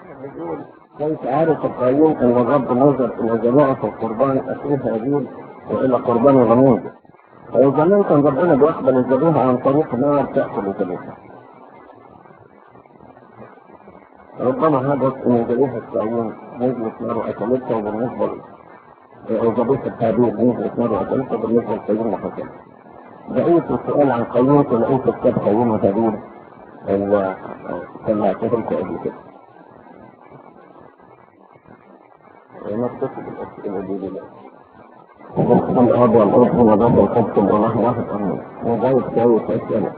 بيقول كيف عرف القيوم ان الرب نظر الى جماعه القربان اخيه هابيل والى قربان الغنوم فزمان كان ربنا بيقبل الذبيحه عن طريق نار تاكل الذبيحه ربما حدث ان ذبيحه القيوم نزلت نار واكلتها وبالنسبه ذبيحه هابيل نزلت نار واكلتها بالنسبه للقيوم ما حصلش لقيت السؤال عن قيوم لقيت كتاب قيوم وهابيل اللي سمعته لكم قبل كده ونكتب الأسئلة دي دلوقتي وبدخل الأرض والأرض وبدخل الخبط الله واحد أمين وجايب كويس أسئلة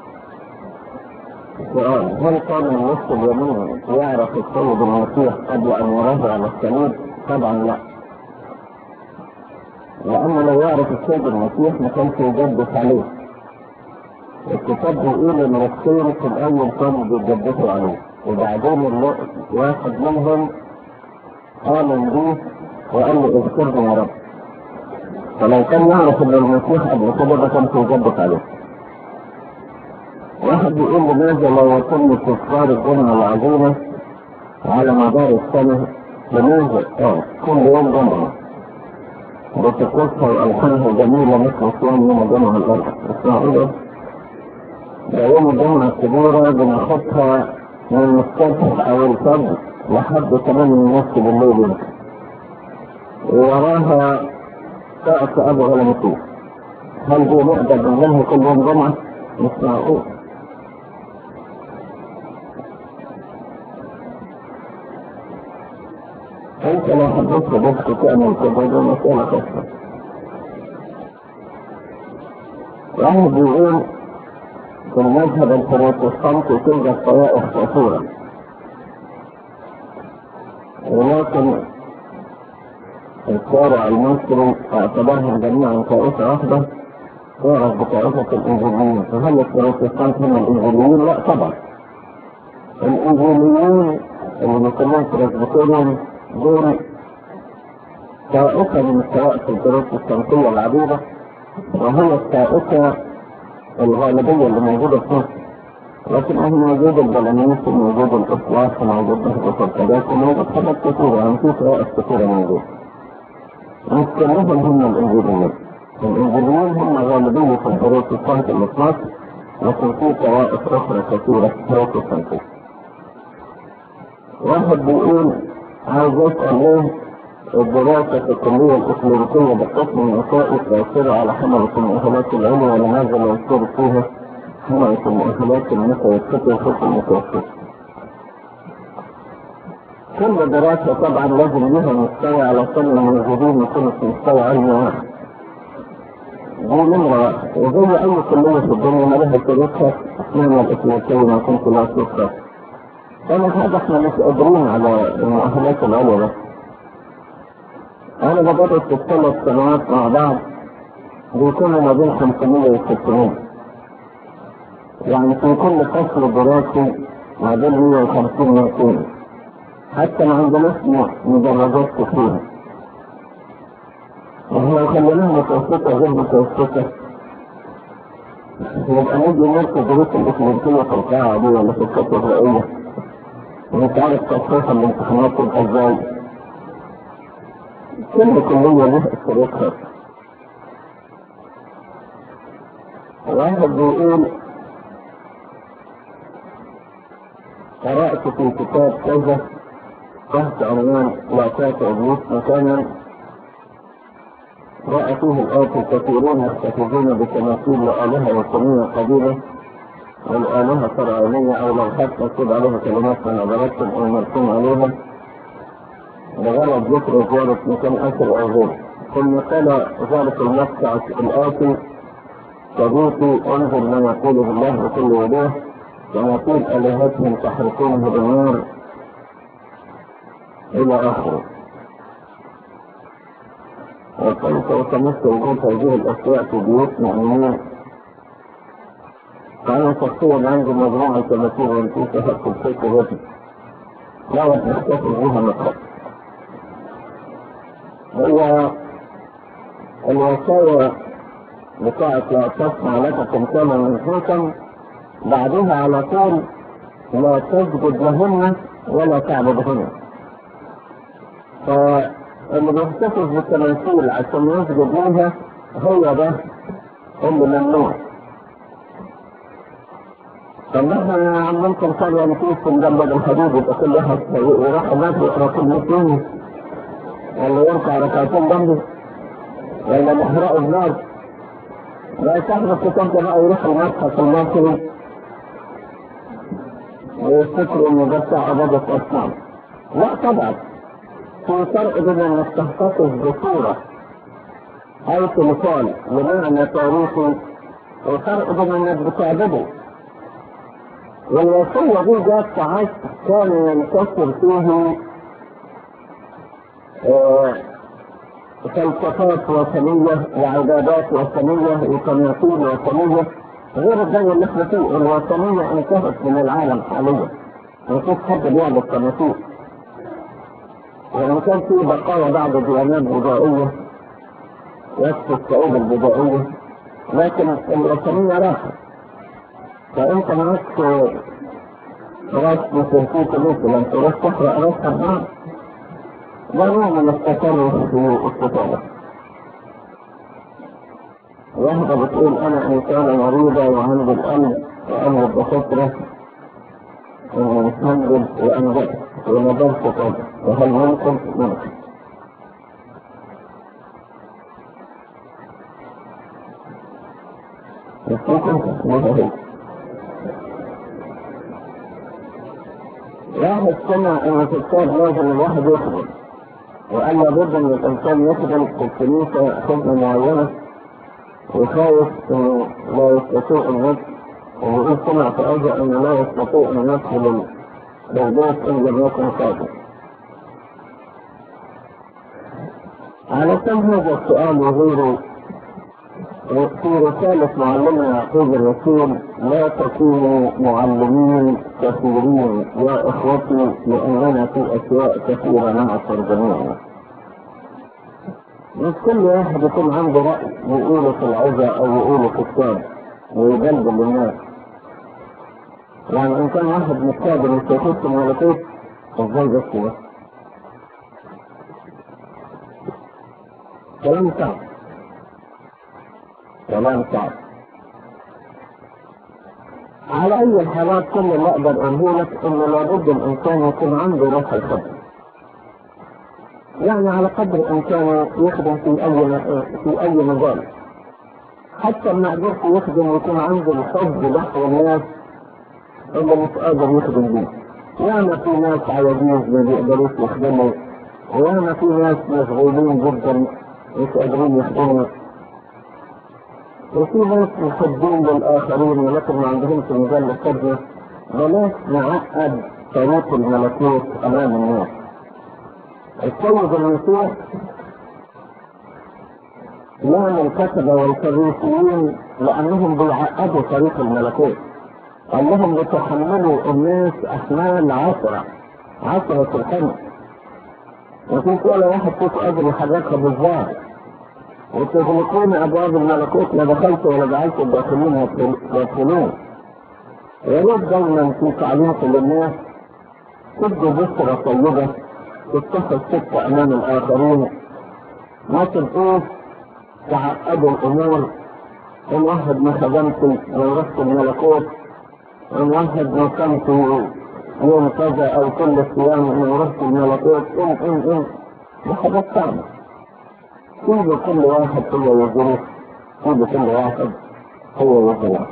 سؤال هل كان النص اليمين يعرف السيد المسيح قبل أن يرجع على الصليب؟ طبعا لا لأنه لو يعرف السيد المسيح ما كانش يجدف عليه الكتاب بيقول ان الخير في الاول كانوا بيجدفوا عليه وبعدين واحد منهم آمن بيه وقال له اذكرني يا رب فلو كان يعرف ان المسيح قبل كده ما كانش يجدف عليه واحد بيقول لماذا لا يتم استثمار الجمعة العظيمة على مدار السنة لماذا؟ اه كل يوم جمعة بتقصها والحانها جميلة مثل صيام يوم الجمعة الأربع اسمعوا ده يوم الجمعة الكبيرة بناخدها من الصبح أو الفجر لحد كمان ونص بالليل يمكن ووراها ساعة أبو غلمتين هل دي نقدر نعملها كل يوم جمعة؟ مش معقول انت لو حبيت بس تعمل كده دي مسألة خاصة واحد بيقول في المذهب البروتستانتي توجد طوائف كثيرة ولكن الشارع المصري اعتبرهم جميعا طائفة واحدة تعرف بطائفة الإنجيليين فهل البروتستانت هم الإنجيليين؟ لا طبعا الإنجيليين اللي بيسموهم بريسبيتيريان دول طائفة من الطوائف البروتستانتية العديدة وهي الطائفة الغالبية اللي موجودة في مصر لكن هو موجود البلانيس وموجود الإصلاح وموجود نهضة القضاء وموجود حاجات كثيرة يعني في طوائف كثيرة موجودة مش كلهم هم الإنجيليين الإنجيليين هم غالبية البروتستانت اللي في مصر لكن في طوائف أخرى كثيرة بروتستانتية واحد بيقول عايز يسأل ليه الدراسة في الكلية الإكليريكية بحكم النتائج تأثير على حملة المؤهلات العليا ولماذا لا يذكر فيها حملة المؤهلات المتوسطة وفوق المتوسطة. كل دراسة طبعا لازم لها مستوى على كل الموجودين يكونوا في مستوى علمي واحد. دي نمرة واحد وزي أي كلية في الدنيا ما لها شروطها اسمها الإكليريكية ما كنت لا شروطها. أنا هذا احنا مش قادرين على المؤهلات العليا بس. أنا بدرس في الثلاث سنوات مع بعض بيكونوا ما بين 500 و 600 يعني في كل فصل دراسي ما بين 150 و 200 حتى ما عندناش مدرجات كثيرة واحنا لو خليناها متوسطة غير متوسطة يبقى نيجي نركز دروس الإكليريكية في القاعة دي ولا في الكتب الرئية وانت عارف تصحيح الامتحانات تبقى ازاي كل كلية لها شروطها واحد بيقول قرأت في كتاب كذا تحت عنوان لا تاتي إبليس مكانا رأى فيه الآتي كثيرون يحتفظون بتماثيل لآلهة وثنية قديمة والآلهة فرعونية أو لو حتى مكتوب عليها كلمات من عباراتهم أو مرسوم عليها بغرض ذكر زيارة مكان أثر أو غيره ثم قال ذلك المقطع الآتي صديقي انظر ما يقوله الله بكل وضوح ويقول آلهتهم تحرقونه بالنار إلى آخره وكيف يتمثل وجود هذه الأشياء في بيوت مؤمنين فأنا شخصيا عندي مجموعة تماثيل وانتيسة في الفكر وجهي لا نحتفل بها مطلقا هو الوصايا بتاعت لا تصنع لك تمثالا منحوتا بعدها على طول لا تسجد لهن ولا تعبد هنا فاللي بيحتفظ بالتماثيل عشان يسجد لها هو ده اللي ممنوع طب احنا ممكن كان يعني في جنب الحديد يبقى كل واحد يروح هناك يقرا كلمتين ولا يركع ركعتين جنبي ولا نحرقه بنار لا صاحب الكتاب ده بقى يروح المتحف المصري ويفتكروا ان ده بتاع عبادة اصنام لا طبعا في فرق بين انك تحتفظ بصورة او تمثال بمعنى تاريخي وفرق بين انك بتعبده والوصية دي جت في عصر كان ينتشر فيه آه فلسفات وثنية وعبادات وثنية وتماثيل وثنية غير الجو اللي احنا فيه الوثنية انتهت من العالم حاليا مفيش حد بيعبد تماثيل يعني كان في بقايا بعض ديانات بدائية وسط الشعوب البدائية لكن الوثنية راحت فانت معاك راس بسرطوط مثلا تروح تحرق راسها بنار ده نوع من التصرف في الكتابة واحدة بتقول أنا إنسانة مريضة وعندي القلب وأنا بفكرة أنزل وأنزل ونزلت كتابة وهل ممكن؟ ممكن بس ممكن ممكن واحد سمع ان في الكتاب لازم الواحد يخدم وقال لابد ان الانسان يخدم في الكنيسه خدمه معينه وخايف انه لا يستطيع ان يدخل ويقول سمع في اجل انه لا يستطيع ان يدخل للبيت ان لم يكن خادم على كم هذا السؤال وغيره في رسالة معلمنا يعقوب الرسول لا تكونوا معلمين كثيرين يا اخوتي لاننا في اشياء كثيرة نعصر جميعا. مش كل واحد يكون عنده رأي يقوله في العزة او يقوله في الكتاب ويبلغ للناس. يعني ان كان واحد مستعد مش يخش ملكوت ازاي بس كده؟ كلام صعب. كلام صعب على اي الحالات كل اللي اقدر اقوله لك انه لابد الانسان يكون عنده روح الخدمه يعني على قدر امكانه يخدم في اي في اي مجال حتى ما قدرش يخدم يكون عنده الحب نحو الناس اللي مش قادر يخدم بيه ياما في ناس عواجيز ما بيقدروش يخدموا وياما في ناس مشغولين جدا مش قادرين يخدموا وفي ناس محبين للآخرين ولكن ما عندهمش مجال الخدمة بلاش نعقد طريق الملكوت أمام الناس. السيد المسيح لام الكتبة والفريسيين لأنهم بيعقدوا طريق الملكوت. قال لهم لتحملوا الناس أحمال عشرة عشرة الحمل. وفي ولا واحد فيكم قادر يحركها بالظاهر. وتغلقون ابواب الملكوت لا دخلت ولا جعلت الداخلين يدخلون يا ريت دايما في تعليق للناس تدوا بشرى طيبة تتخذ سكة امام الاخرين ما تبقوش تعقدوا الامور ان واحد ما خدمت ما يرحت الملكوت ان واحد ما كنت يوم كذا او كل صيام ما يرحت الملكوت ان ان ان دي حاجات صعبة سيب كل واحد هو وظروف سيب كل واحد هو وظروف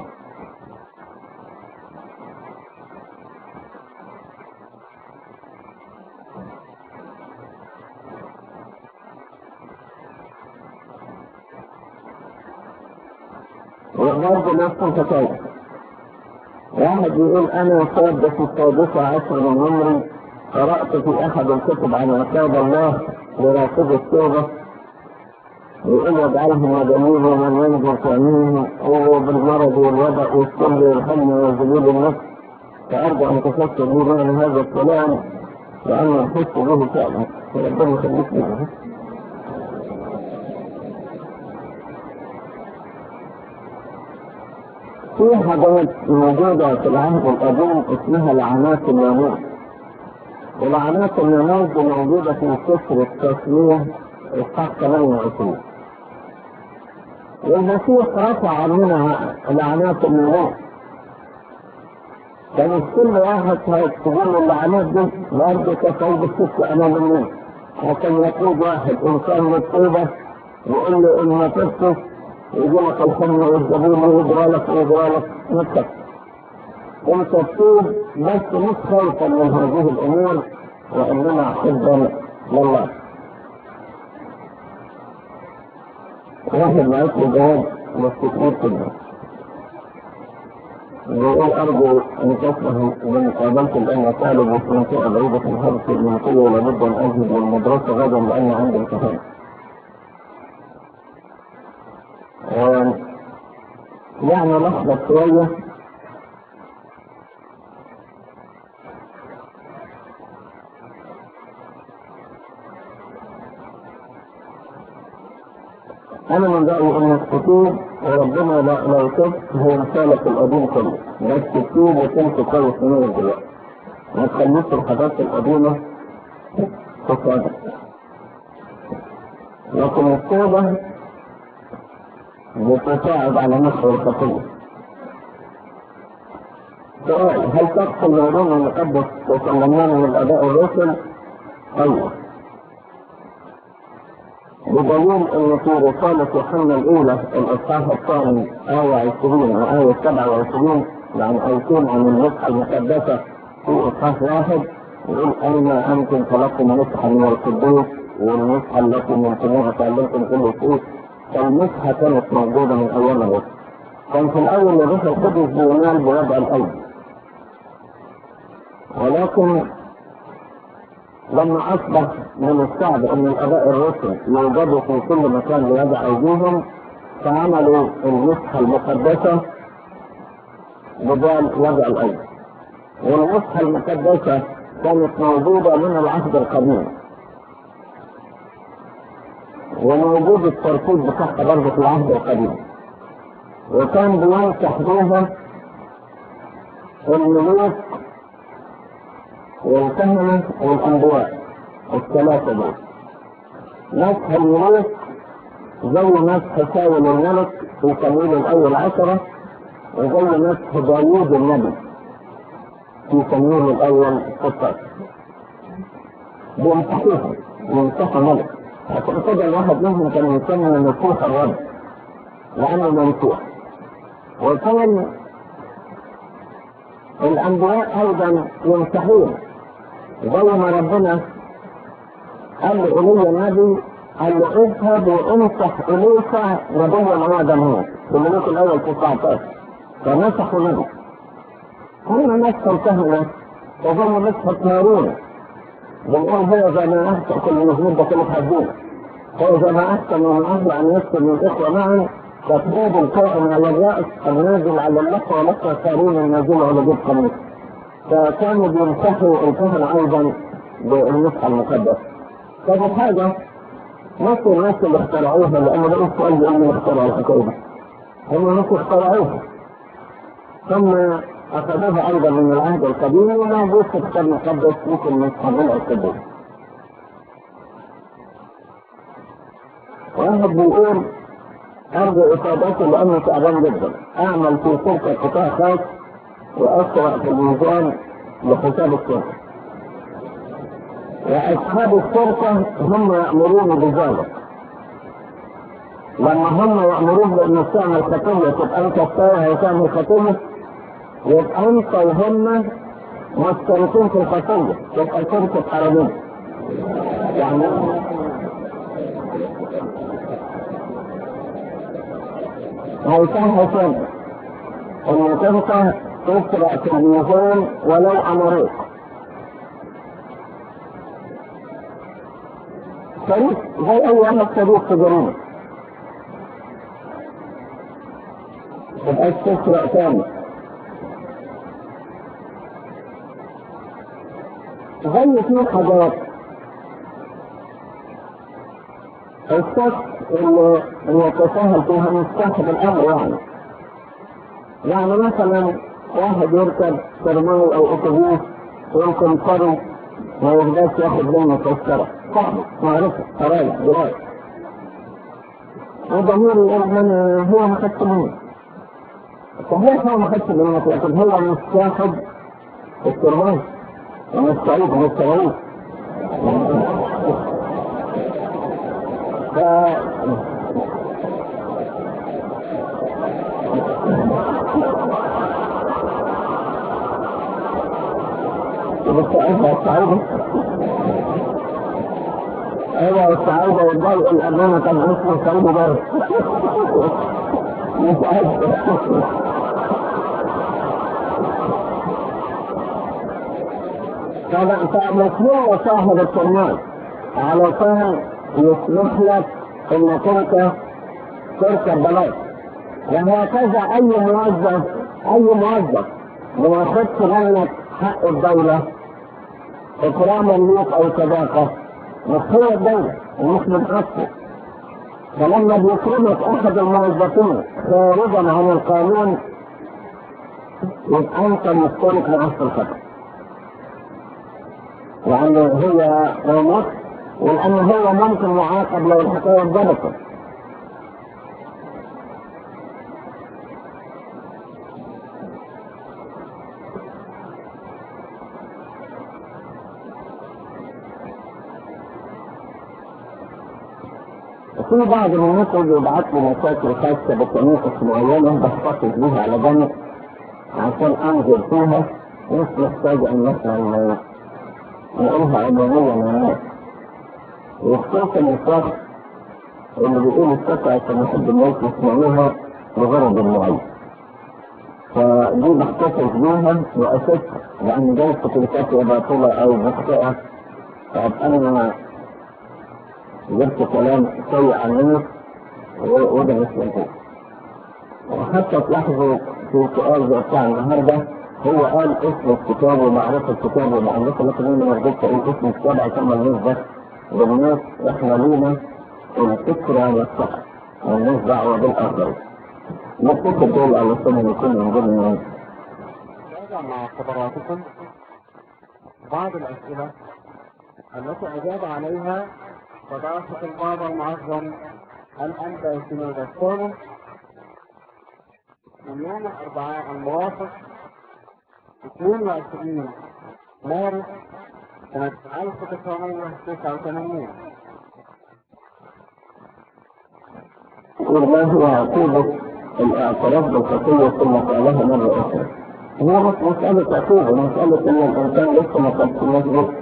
وبرضه نفس الحكاية واحد يقول أنا شاب في السادسة عشر من عمري قرأت في أحد الكتب عن عقاب الله لراقب التوبة يقول يجعلهم مدنيين ومن ينظر تعميم وبالمرض والوباء والسل والهم وزبيب النفس فأرجو أن تفكر لي معنى هذا الكلام لأنه أحس به فعلا ربنا يخليك به في حاجات موجودة في العهد القديم اسمها لعنات الناموس ولعنات النموذج موجودة في سفر التسمية إصحاح 28 والمسيح رفع عننا لعنات النموذج كان كل واحد تقول اللعنات دي الأرض كفاية الست أمام الناس وكان يقود واحد إنسان للطيبة يقول له إن ما تبكي يجي لك الخمر والزبون ويجرى لك ويجرى لك نفسك انت تتوب بس مش خوفا من هذه الامور وانما حبا لله واحد معك جواب بس كتير كده بيقول ارجو ان تفهم من قابلت الان طالب في منطقه بعيده في الحرس المنطقه ولابد ان اذهب للمدرسه غدا لان عندي امتحان يعني لحظه شويه انا من رايي ان الخطوب وربنا لا لو تبت هو رسالة القديم كله بس تتوب وتمشي كويس من دلوقتي ما تخليش الحاجات القديمة تصادق لكن التوبة بتساعد على نشر الخطية سؤال هل تقصد العلوم المقدس وسلمناه من الاداء الرسل؟ ايوه بدليل ان في رسالة يوحنا الاولى الاصحاح الثاني آية 20 وآية 27 يعني آيتين عن النصح المقدسة في اصحاح واحد يقول اين انتم طلبتم نصحا من القدوس والنصحة التي منتموها تعلمتم كل شيء فالنصحة كانت موجودة من ايام الرسل كان في الاول الروح القدس بينال بوضع الايدي ولكن لما اصبح من الصعب ان الاباء الرسل يوجدوا في كل مكان ليضع ايديهم فعملوا النسخه المقدسه بدال وضع الايدي والنسخه المقدسه كانت موجوده من العهد القديم وموجود الترتيب بتاعها برضه في العهد القديم وكان بينصح بها الملوك والكهنة والأنبياء الثلاثة دول مسح الملوك زي مسح ساول الملك في تمويل الأول عشرة وزي مسح داوود النبي في تمويل الأول 16 بيمسحوها يمسحوا ملك عشان كده الواحد منهم كان يسمى مسيح الرب لأنه ممسوح وكان الأنبياء أيضا يمسحون زي ما ربنا قال لإيليا النبي قال له اذهب وامسح إليك نبيا آدم هو في الملوك الأول 19 فمسحوا منه كل مسح الكهنة وزي مسح هارون بنقول هو زي ما أحسن كل مزمور ده كله حدود هو زي ما أحسن من أهل أن يسكن من الإخوة معا تطبيب القائم على الرأس النازل على اللحى ولحى الثارين النازل على جيب قميص فكانوا بيمسحوا الكهنة أيضا بالمسح المقدس فدي حاجة نفس الناس اللي اخترعوها لأن ده السؤال بيقول اللي اخترعوا الحكاية دي هم ناس اخترعوها ثم أخذوها أيضا من العهد القديم وموجود في الكتاب المقدس مثل مسح القديم واحد بيقول أرجو إفادتي لأنه تعبان جدا أعمل في شركة قطاع خاص وأسرع في الميزان لحساب الشركة وأصحاب الشركة هم يأمرون بذلك لما هم يأمرون بأن تعمل خطية تبقى أنت الساعة تعمل خطية يبقى أنت وهم مشتركين في الخطية تبقى شركة حرامية يعني هيسهل سنة انك انت تسرع في الميزان ولو امريك شريك زي اي واحد شريك في جريمة تبقاش تسرع تاني زي في حاجات الشخص اللي يتساهل فيها مستحب الامر يعني يعني مثلا واحد يركب ترماي او اتوبيس يمكن قري ما يقدرش ياخد منه تذكرة صاحبه معرفة قراية دراية وضمير يقول من هو ما خدش منه صحيح هو ما خدش منك لكن هو مش صاحب الترماز ومش سعيد مش سعيد ف بالتأكيد السعودة ايوه السعودة والضوء الأمانة كان اسمه سعودة برضه مش عارف فمسموع صاحب الترماز علشان يسمح لك انك انت تركب بلاط وهكذا اي موظف اي موظف ما ياخدش منك حق الدولة اكراما ليك او صداقة مش هو الدولة ومش من حقه فلما بيكرمك احد الموظفين خارجا عن القانون يبقى انت مشترك معاه في الخطر لأن هي نص ولأن هو ممكن يعاقب لو الحكاية اتضبطت في بعض الناس اللي يبعت لي مشاكل خاصة بتناقص معينة بحتفظ بيها على جنب عشان أنظر فيها مش محتاج إن مثلا نقولها عموميا للناس وخصوصا الشخص اللي بيقول القطع عشان يحب الناس يسمعوها لغرض معين فدي بحتفظ بيها وأساسها لأن جلسة الفتوى باطلة أو مخطئة فأبقى أنا جبت كلام سيء عن الناس وده مش موجود وحتى تلاحظوا في سؤال بتاع النهارده هو قال اسم الكتاب ومعرفة الكتاب ومعرفة لكن انا ما رضيتش اقول اسم الكتاب عشان ما الناس بس بالناس احنا لينا الفكرة والصح والناس دعوة بالاخرين نفتكر دول علشان نكون من ضمن الناس نراجع مع خبراتكم بعض الأسئلة التي أجاب عليها صداقة البابا المعظم الأنبا سنود الثاني من يوم الأربعاء الموافق 22 مارس سنة 1989 ما هو عقوبة الاعتراف بالخطية ثم فعلها مرة أخرى هو مش مسألة عقوبة مسألة إن الإنسان لسه ما كانش مسبوق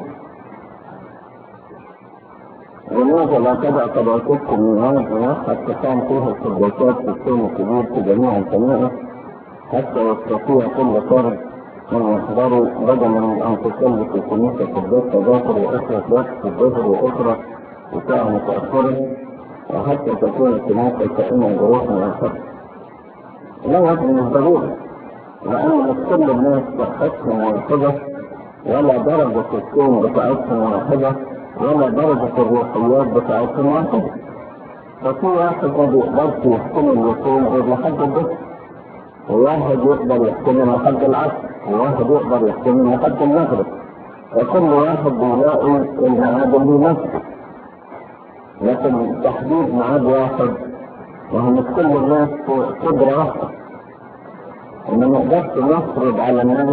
لماذا لا تدع طبقتكم من هذا حتى كان فيها السداسات في السن الكبير في جميع الكنائس حتى يستطيع كل فرد أن يحضروا بدلا من أن تصلي في كنيسة البيت تذاكر وأخرى وقت في الظهر وأخرى وساعة متأخرة وحتى تكون الكنيسة كأنها جروح من الخط لا هذا من الضروري لأن مش كل الناس صحتهم واحدة ولا درجة الكون بتاعتهم واحدة ولا درجة الروحيات بتاعتهم واحدة ففي واحد ما بيقدرش يحكم اليقين غير لحد الجسم وواحد يقدر يحكم لحد العصر وواحد يقدر يحكم لحد المغرب فكل واحد بيلاقي الميعاد اللي يناسبه لكن تحديد ميعاد واحد وهو مش كل الناس قدرة واحدة إن ما نقدرش نفرض على الناس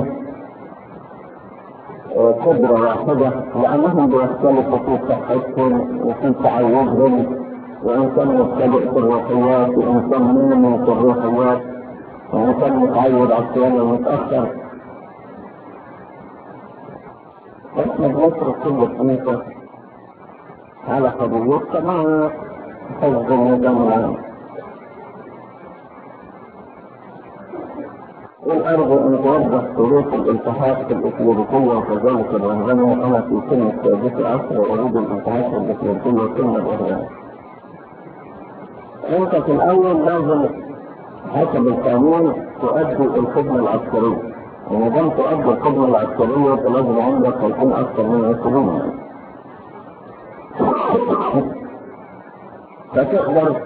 قدرة واحدة لأنهم بيختلفوا في صحتهم وفي تعودهم وإنسان مبتدئ في الروحيات وإنسان نامي في الروحيات وإنسان متعود على الصيام متأخر إحنا بنترك كل كنيسة على قضيتها مع حفظ النظام العام والأرجو أن توضح شروط الالتحاق في الإكليريكية وكذلك الرهبنة أنا في سن السادسة عشر أريد الالتحاق في الإكليريكية ثم الإرهاب. أنت في الأول لازم حسب القانون تؤدي الخدمة العسكرية. وما دام تؤدي الخدمة العسكرية فلازم عندك يكون أكثر من 20 فتقدر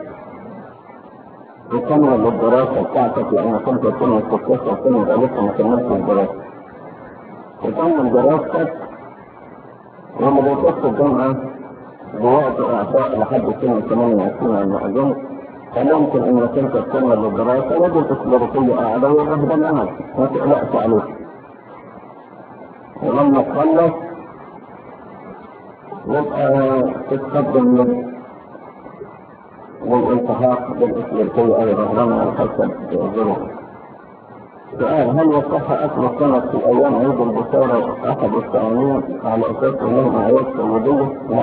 تكمل الدراسة بتاعتك لأن كنت سنة 16 سنة يبقى لسه ما كملتش الدراسة. تكمل دراستك وما بيخش الجامعة بوقت إعطاء لحد سن 28 على ما أظن فممكن إنك أنت تكمل للدراسة لازم تصبر كل قاعدة والرهبة معاك ما تقلقش عليك ولما تخلص يبقى تتقدم والالتحاق بالإسلامية أو الرهبان على حسب الظروف. سؤال هل يصح أكل السمك في أيام عيد البشارة أحد الصائمين على أساس أنهم أعياد سعودية؟ لا.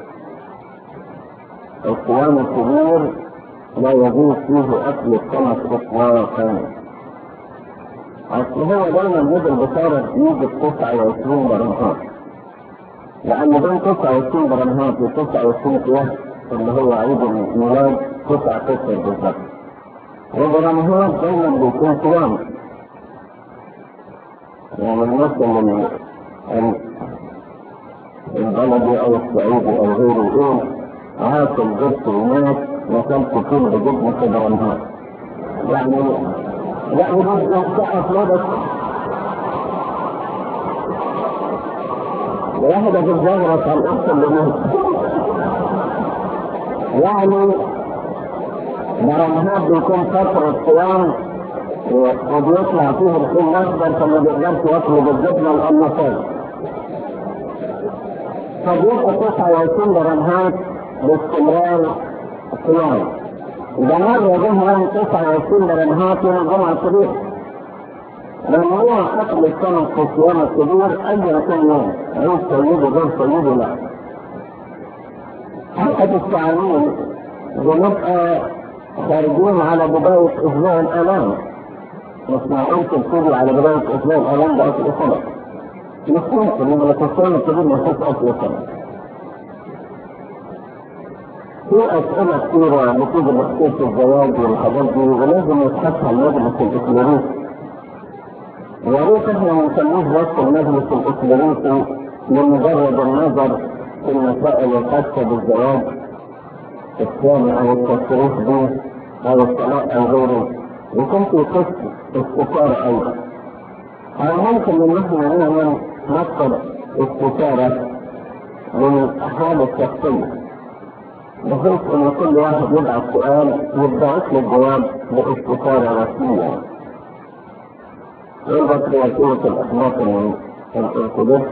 الصيام الكبير لا يجوز فيه أكل السمك إطلاقا. أصل هو دايما عيد البشارة يجي 29 برمهات. لأن بين 29 برمهات و 29 قياس اللي هو عيد الميلاد تسعة أشهر بالظبط. وبرمهات دايما بيكون صيام. يعني الناس من البلدي او السعودي او غيره يقول عاكل جبت ومات وكلت فول بجبنة كبرانهات يعني يعني بس يسقف لبس واحدة في الزهرة كان أحسن لموت يعني برمهات بيكون فترة صيام وبيطلع فيه الخيل الاخضر فما بيقدرش ياكله بالجبنه القناصات. فبيبقى 29 برمهات باستمرار صيام. ده مرة جه 29 برمهات يوم الجمعة الكبير. لأن هو أكل السمك في الصيام الكبير أي كان يوم، عيد سيده غير سيده لا. حتى التعامل بنبقى خارجين على بداية أسبوع الآلام. مش معقول تبتدي على بداية إسلام الإعلام بأكل سمك. مش ممكن لما التصوير الكبير ما فيش أكل سمك. في أسئلة كثيرة بتيجي بخصوص الزواج والحاجات دي ولازم يتحطها المجلس الإسلامي. يا ريت احنا ما نسميش بس المجلس الإسلامي لمجرد النظر في المسائل الخاصة بالزواج الثاني أو التصريح به أو الطلاق أو غيره يكون في قسم استشارة أيضا. أو ممكن إن إحنا نعمل مكتب استشارة للأحوال الشخصية. بحيث إن كل واحد يبعث سؤال يبعث له الجواب باستشارة رسمية. يربط بوسيلة الأحماق الأرثوذكس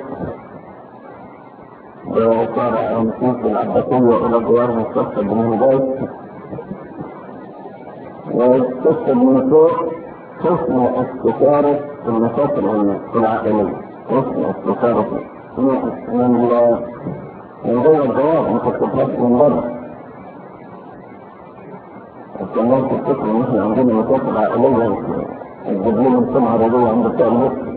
بشارع أنفيس العباسية إلى جوار مستشفى بن هداية وتكتب من فوق حسن استشارة المشاكل العائلية حسن استشارة من من من جوه الجواب ما تكتبهاش من بره عشان الناس تفتكر ان احنا عندنا مشاكل عائلية تجيب لهم سمعة رضوية عند بتاع المسلم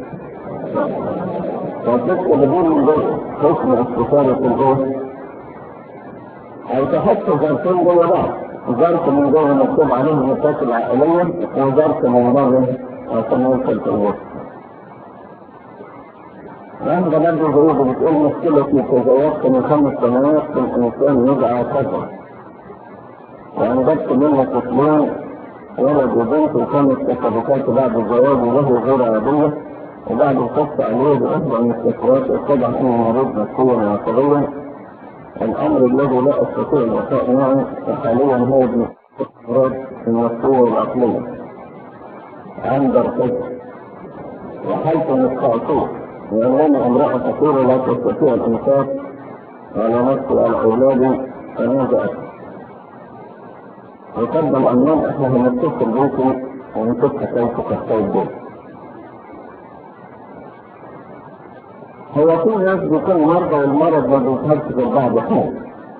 فتكتب دي من جوه حسن استشارة الايه أو تحط ظرفين جوه بعض ظرف من جوه مكتوب عليه مشاكل عائلية وظرف من بره عشان يوصل في الوسط. واحدة برضه ظروف بتقول مشكلتي تزوجت من خمس سنوات الإنسان يدعى كذا. يعني جبت منه طفلين ولد وبنت وكانت تصرفات بعد الزواج وله غير عادية وبعد القصة عليه بأحدى المستشفيات اتضح انه مريض نفسيا وعصبيا الامر الذي لا استطيع الوفاء معه وحاليا هو بالاستمرار النفسية والعقلية عند القدس وحيث مستعصيه لأنني امرأة كثيرة لا تستطيع الإنفاق على نفسي وعلى أولادي فماذا أفعل؟ يقدم أمام إحنا هنتصل بيكم ونشوف كيف تحتاج بيكم. هو في ناس بيكون مرضى والمرض ما بيظهرش غير بعد حين.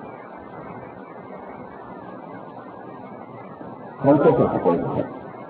هنشوف الحكاية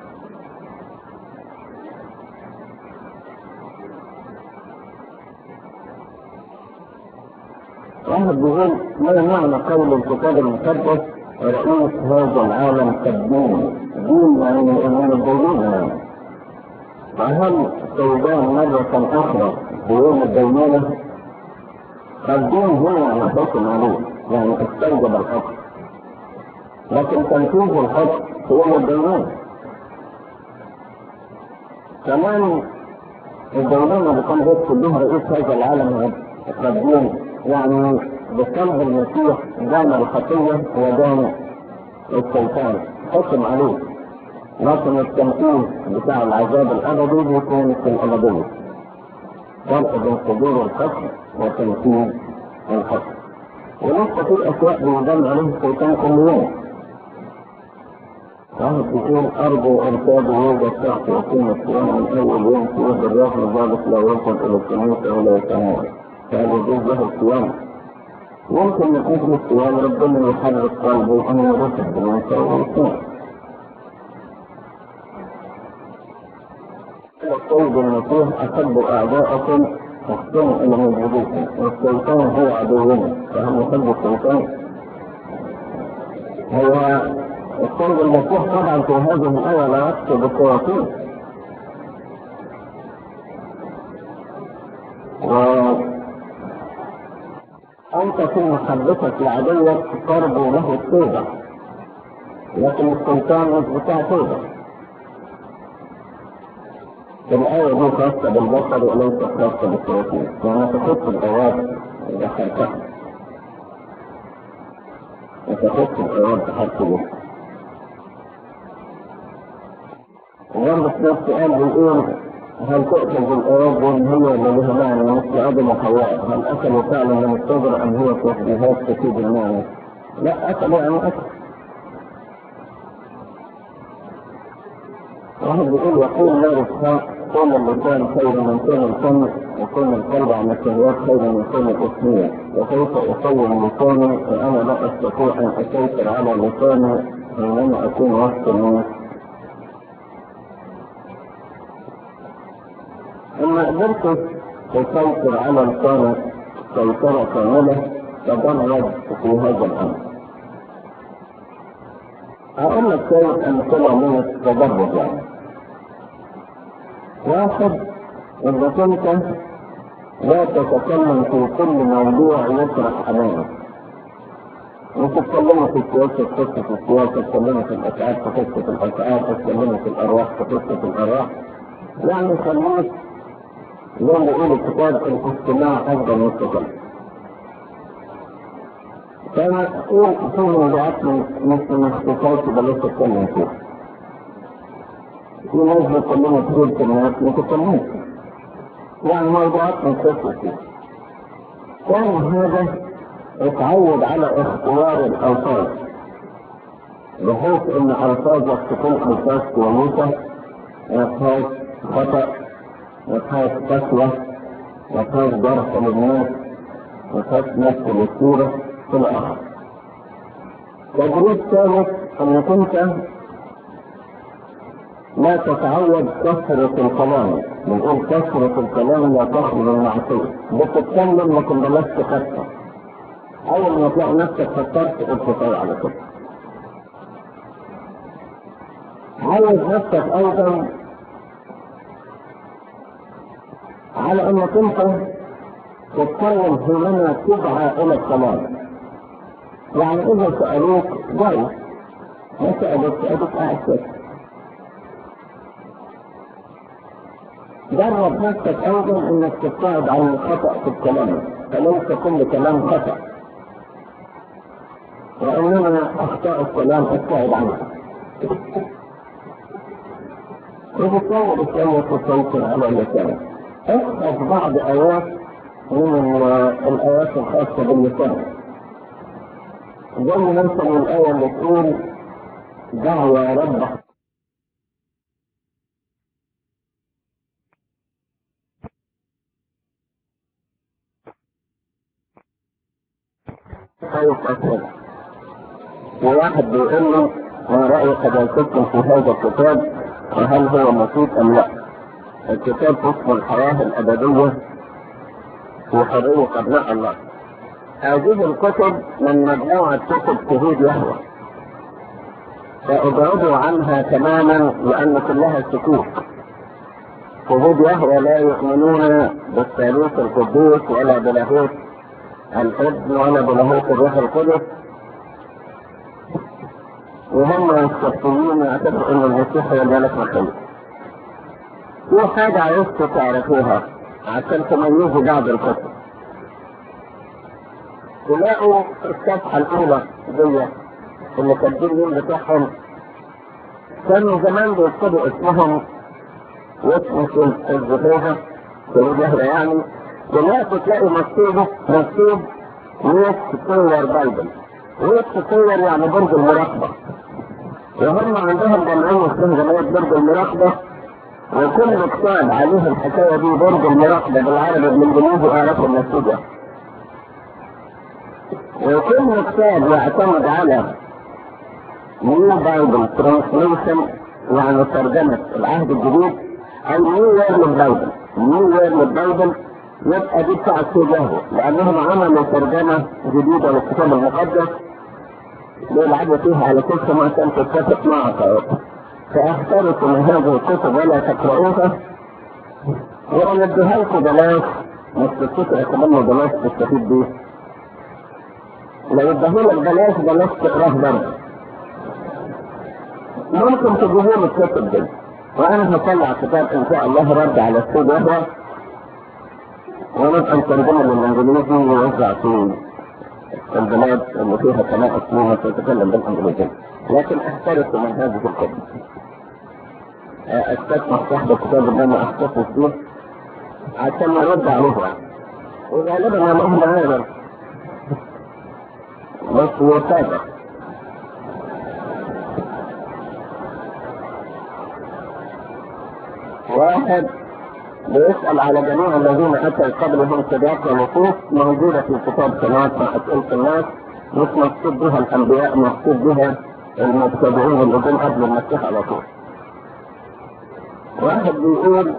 واحد بيقول ما معنى قول الكتاب المقدس رئيس هذا العالم كالدين دين يعني من الدينين يعني فهل سيبان مرة أخرى بيوم الدينونة الدين هو محكم عليه يعني استوجب الحكم لكن تنفيذ الحكم هو الدينونة كمان الدينونة اللي كان بيدخل بها رئيس هذا العالم الدين يعني بصلب المسيح دان الخطية ودان الشيطان حكم عليه لكن التنفيذ بتاع العذاب الأبدي بيكون في الأبدية فرق بين صدور الحكم وتنفيذ الحكم ولسه في أشياء بيدان عليه الشيطان كل يوم واحد يقول أرجو إرشاد يوجد تحت يكون الصيام من أول يوم في يد الرجل ذلك لا يرفض إلى الكنيسة ولا يتناول فهل يجوز له الصيام؟ يمكن من أجل الصيام ربنا يحرك قلبه أن يرفض الكنيسة ويصوم. السيد المسيح أحب أعداءكم احسنوا إلى مجهودكم والشيطان هو عدونا فهل يحب الشيطان؟ هو السيد المسيح طبعا في هذه الآية لا يقصد الشياطين و أنت في محبتك لعدوك ترجو له التوبة لكن الشيطان مش بتاع توبة الآية دي خاصة بالبشر وليست خاصة بالشياطين يعني تخص الأواب ذكرتها وتخص الأواب تحط به وبرضه في نفس السؤال بيقول هل تؤخذ الأواب وإن هي اللي لها معنى مثل آدم وحواء هل أكلوا فعلا من الصدر أم هي تشبيهات تفيد المعنى؟ لا أكلوا يعني أكل واحد بيقول يقول لا إسحاق كون اللسان خير من كون الفم وكون القلب عن الشهوات خير من كون الأسمية وكيف أقوم لساني وأنا لا أستطيع أن أسيطر على لساني حينما أكون وسط الناس إما قدرت تسيطر على لسانك سيطرة كاملة تدرج في هذا الأمر أقول لك شيء أمثلة من التدرج يعني واحد إذا كنت لا تتكلم في كل موضوع يطرح أمامك وتتكلموا في السياسة تخص في السياسة تتكلموا في الأسعاد تخص في الأسعاد تتكلموا في الأرواح تخص في الأرواح يعني خليك زي ما بيقول الكتاب الاستماع أفضل من التكلم فأنا أقول في موضوعات مثل ما اختصاصي بلاش أتكلم فيها في ناس بيتكلموا كتير في الناس ما تتكلموش يعني موضوعات منفصلة فيها ثاني هذا اتعود على اختيار الألفاظ بحيث إن ألفاظك تكون ألفاظ كويسة ما فيهاش خطأ ما فيهاش قسوة ما فيهاش جرح للناس ما فيهاش نفس للصورة إلى آخره. تدريب ثالث أنك أنت لا تتعود كثرة الكلام بنقول كثرة الكلام لا تخرج من المعصية بتتكلم لكن بلاش تكثر أول ما تلاقي نفسك فكرت ابتطال على كده عود نفسك أيضا على أنك أنت تتكلم حينما تدعى إلى الكلام يعني إذا سألوك جاوب ما سألوك سألوك قاعد ساكت جرب نفسك ايضا انك تبتعد عن الخطا في الكلام فليس كل كلام خطا وانما اخطاء الكلام ابتعد عنها وبتصور شوية تسيطر على اللسان احفظ بعض ايات من الايات الخاصة باللسان زي مثلا الايه اللي تقول دعوة ربك خايف أسئلة وواحد بيقول له ما رأي حضرتكم في هذا الكتاب وهل هو مفيد أم لا؟ الكتاب اسمه الحياة الأبدية في حرية أبناء الله. هذه الكتب من مجموعة كتب شهود يهوى. فابعدوا عنها تماما لأن كلها شكوك. شهود يهوى لا يؤمنون بالثالوث القدوس ولا بلاهوت الابن ولا بلاهوت الروح القدس وهم الصفيين يعتبروا ان المسيح هو الملك الخليل في حاجة عايزكم تعرفوها عشان تميزوا بعض الكتب تلاقوا في الصفحة الأولى دي اللي كاتبين اليوم بتاعهم كانوا زمان بيكتبوا اسمهم واسم الزهيرة الزهرة يعني دلوقتي تلاقي مكتوبة مكتوب ويست صور بايبل ويست صور يعني برج المراقبة وهم عندهم جمعية اسمها جمعية برج المراقبة وكل كتاب عليه الحكاية دي برج المراقبة بالعربي بالانجليزي اعرفوا النتيجة وكل كتاب يعتمد على نيو بايبل ترانسليشن يعني ترجمة العهد الجديد أو نيو ويرلد بايبل نيو ويرلد بايبل يبقى دي بتاع السجاهو لأنهم عملوا ترجمة جديدة للكتاب المقدس بيلعبوا فيها على كل ما كان تتفق معك فاحترسوا من هذه الكتب ولا تقرؤوها وأنا اديها لكم بلاش مش تفتكر كمان بلاش تستفيد بيه لو ادهولك بلاش بلاش تقراه برضه ممكن تجيبوا لي الكتب دي وانا هطلع كتاب ان شاء الله رد على السوق ده ونبقى نترجمه للانجليزي ويوزع في البلاد اللي فيها كنائس منها تتكلم بالانجليزي لكن احترسوا من هذه الكتب استثمر صاحب الكتاب اللي انا احتفظ فيه عشان ارد عليها وغالبا انا مهما عارف بس هو تابع واحد بيسأل على جميع الذين أتوا قبلهم سباق ونصوص موجودة في كتاب سنوات أسئلة الناس مش مكتوب بها الأنبياء مكتوب بها المتبعين اللي جم قبل المسيح على طول. واحد بيقول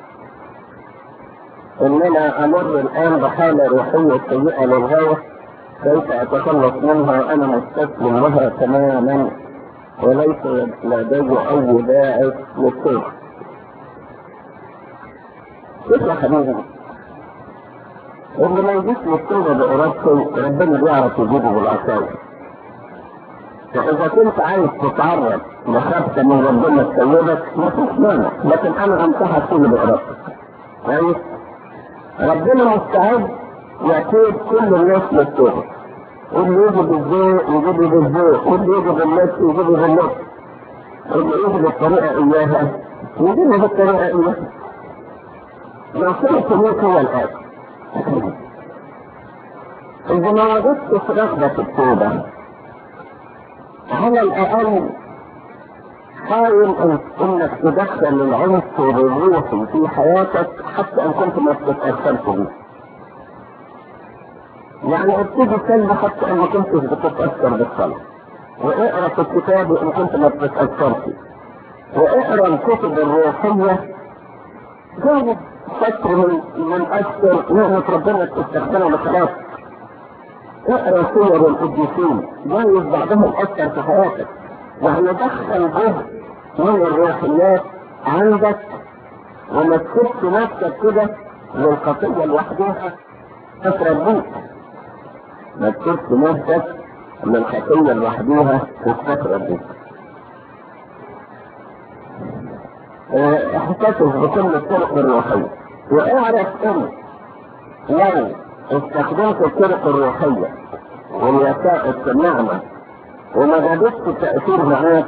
إننا أمر الآن بحالة روحية سيئة للغاية كيف أتخلص منها وأنا مستسلم لها تماما وليس لدي أي داعي للتوبة. شوف يا حبيبي اللي ما يجيش للتوبة بإرادته ربنا بيعرف يجيبه بالعصاية. فإذا كنت عايز تتعرض لخبطة من ربنا تسيبك ما فيش مانع، لكن أنا أنصحك تيجي بإرادتك. كويس؟ ربنا مستعد يقود كل الناس للتوبة. واللي يجي بالذوق يجيب بالذوق، واللي يجي باللطف يجيب باللطف. واللي يجي بالطريقة إياها يجيب بالطريقة إياها. لو كنت موت هو الآن إذا ما وجدت في رغبة التوبة على الأقل حاول أن إنك تدخل العنصر الروحي في حياتك حتى إن كنت ما بتتأثرش بيه. يعني ابتدي صلي حتى إن ما كنتش بتتأثر بالصلاة. واقرا في الكتاب إن كنت ما بتتأثرش. واقرا الكتب الروحية جانب فتر من من أكثر نعمة ربنا تستخدمها لخلاص اقرا سور القديسين جايز بعضهم أثر في حياتك يعني دخل جهد من الروحيات عندك وما تسيبش نفسك كده للخطية لوحدها تشرب بيك ما تسيبش نفسك للخطية لوحدها تستشرب بيك احتفظ بكل الطرق الروحية واعرف ان لو استخدمت الطرق الروحية والوسائل النعمة وما جابتش تأثير معاك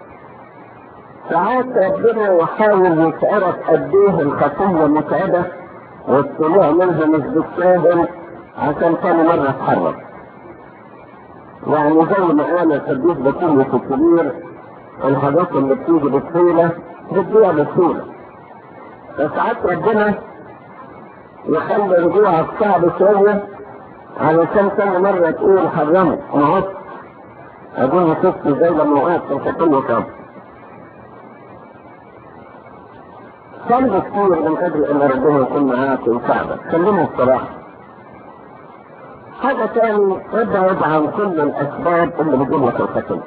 ساعات ربنا يحاول يشعرك قد ايه الخطية متعبة والطلوع منها مش بالساهل عشان تاني مرة تحرك يعني زي ما قال القديس بطولة الكبير الحاجات اللي بتيجي بسهولة بتضيع بسهولة فساعات ربنا يخلي رجوعك صعب شوية علشان كل مرة تقول حرمت وعدت أدوني شفت زي لما وقعت في الخطية كام صلي كتير من أجل أن ربنا يكون معاك ويساعدك كلمه الصراحة حاجة تاني ابعد عن كل الأسباب اللي بتجيب لك الخطية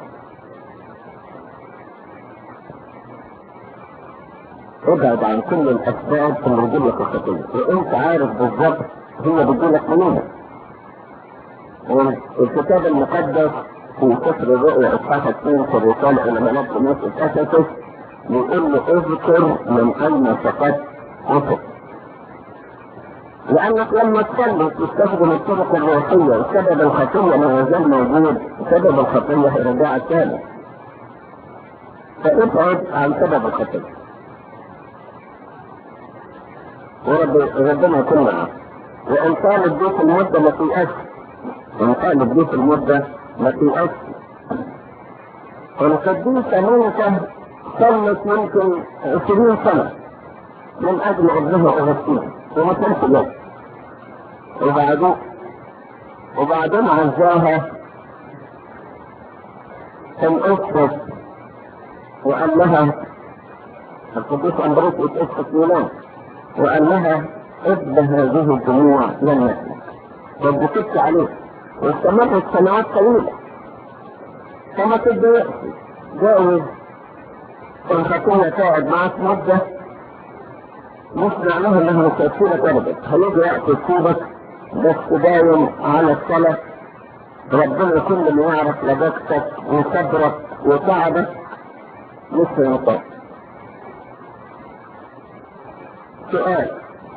ابعد عن كل الاسباب اللي بتجيب لك الخطيه وانت عارف بالظبط هي بتجيب لك منين الكتاب المقدس في سفر الرؤيا اصحاح 2 في الرساله الى ملاك الناس افسس بيقول له اذكر من اين سقطت كتب لأنك لما تصلي تستخدم الطرق الروحية سبب الخطية ما يزال موجود سبب الخطية رجاع الثاني فابعد عن سبب الخطية وربنا يكون معك وإن طالت بيك المدة ما تيأس إن طالت بيك المدة ما تيأس القديسة موسى صلت يمكن 20 سنة من أجل ابنها أغسطين وما كانش له وبعدين وبعدين عزاها كان اسقط وقال لها القديس اندروس اسقط يونان وقال لها ابدا هذه الدموع لن يسلك وبكت عليه واستمرت سنوات طويلة فما تتضايقش جاوز الخطية تقعد معك مدة مش معناها انها متأثرة ابدا هيجي وقت يسيبك بس دايم على الصلاة ربنا كل ما يعرف لجاجتك وصبرك وتعبك مش هينطق سؤال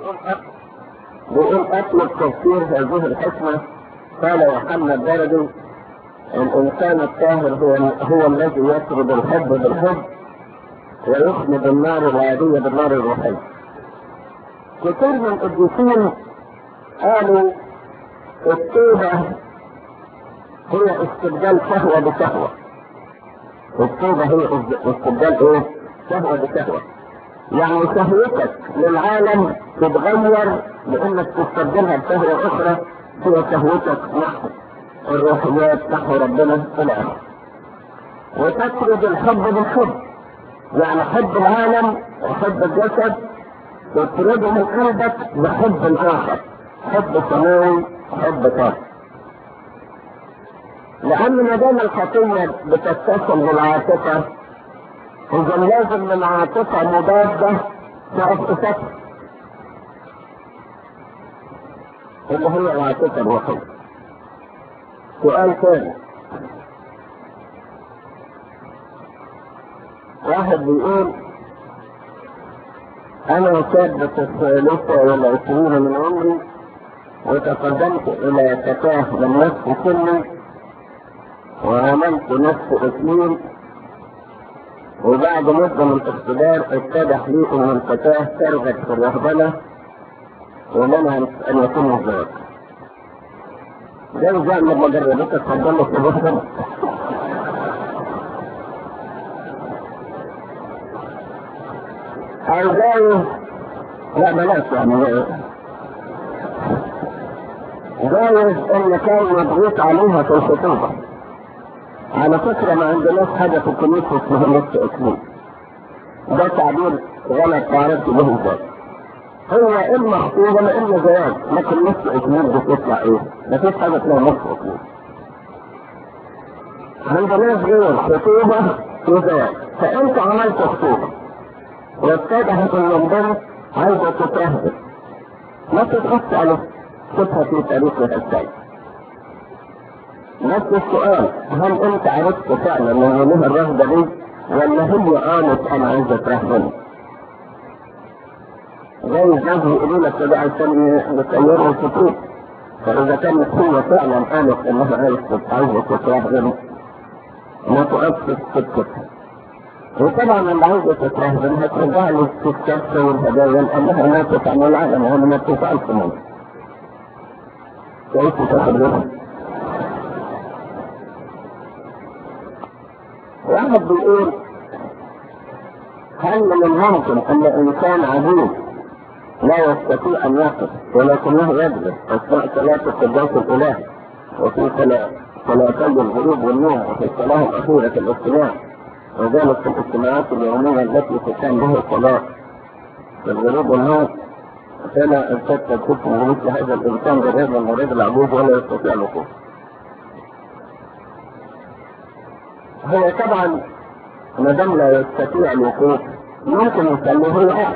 بيقول اطلب تفسير هذه الحكمة قال يوحنا الدرجي الانسان الطاهر هو هو الذي يطرد الحب بالحب ويخمد النار العادية بالنار الروحية كثير من القديسين قالوا التوبة هي استبدال شهوة بشهوة التوبة هي استبدال ايه؟ شهوة بشهوة يعني شهوتك للعالم تتغير لانك تستبدلها بشهوة اخرى هي شهوتك نحو الروحيات نحو ربنا الى اخره وتطرد الحب بالحب يعني حب العالم وحب الجسد تطرده من قلبك بحب اخر حب سماوي حب طاهر لأن ما دام الخطية بتتصل بالعاطفة إذا لازم العاطفة مضادة مع الصفات اللي هي العاطفة الروحية سؤال ثاني واحد بيقول أنا شاب في الثالثة والعشرين من عمري وتقدمت إلى فتاة من نفس سني وعملت نفس إكليل وبعد مدة من الاختبار اتضح لي ان الفتاة ترغب في الرهبنة ومنع ان يكون الزواج. ده زي لما جربت اتفضل في الرهبنة. او جايز لا بلاش يعني جايز ان كان مضغوط عليها في الخطوبة. على فكرة ما عندناش حاجة في الكنيسة اسمها نص اكليل ده تعبير غلط تعرفت به ازاي هو اما خطوبة لا اما زواج لكن نص اكليل بتطلع ايه؟ مفيش حاجة اسمها نص اكليل عندناش غير خطوبة وزواج فانت عملت خطوبة واتضحت ان البنت عايزة تترهبط ما تتغطي على سيبها في تاريخها الثاني نفس السؤال هل انت عرفت فعلا ان لها الرهبة دي ولا هي قالت انا عايزة ترهبني زي الناس يقولوا لك كده عشان يسيروا الخطوط فاذا كانت هي فعلا قالت انها عايزة عايزة تترهبن ما تؤثر سكتها وطبعا اللي عايزة تترهبن هترجع له الكبسة والهدايا لانها ماتت عن العالم وانا ما بتسألش منه كيف تاخد منها واحد بيقول هل من الممكن ان انسان عجوز لا يستطيع ان يقف ولكنه يجلس اثناء صلاه القداس الالهي وفي صلاتي الغروب والنوم وفي الصلاه الاخيره في الاجتماع وذلك في الاجتماعات اليوميه التي تقام بها الصلاه في الغروب والنوم فلا الفتة تكون مثل هذا الانسان بهذا المريض العجوز ولا يستطيع الوقوف هو طبعا ما دام لا يستطيع الوقوف ممكن يسميه هو قاعد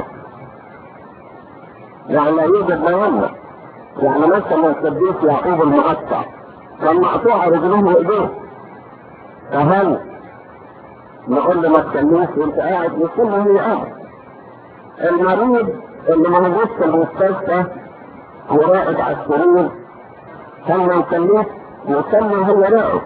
يعني لا يوجد ما يمنع يعني مثلا القديس يعقوب المقطع كان مقطوع رجليه وايديه فهل نقول له ما تسميش وانت قاعد يسمى هو قاعد المريض اللي موجود في المستشفى وراقد على السرير ثم يصليه يصلي وهو راقد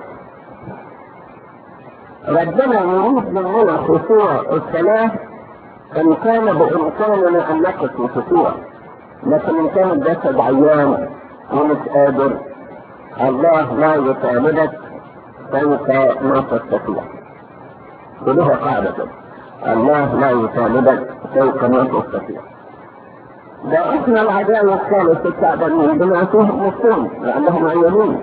ربنا يريد مننا خشوع الصلاة إن كان بإمكاننا أن نقف في خشوع لكن إن كان الجسد عيان ومش قادر الله لا يطالبك كيف ما تستطيع ولها قاعدة كده الله لا يطالبك كيف ما تستطيع ده احنا العداوة الثالث التعبانين بما فيهم مسلم لأنهم عيانين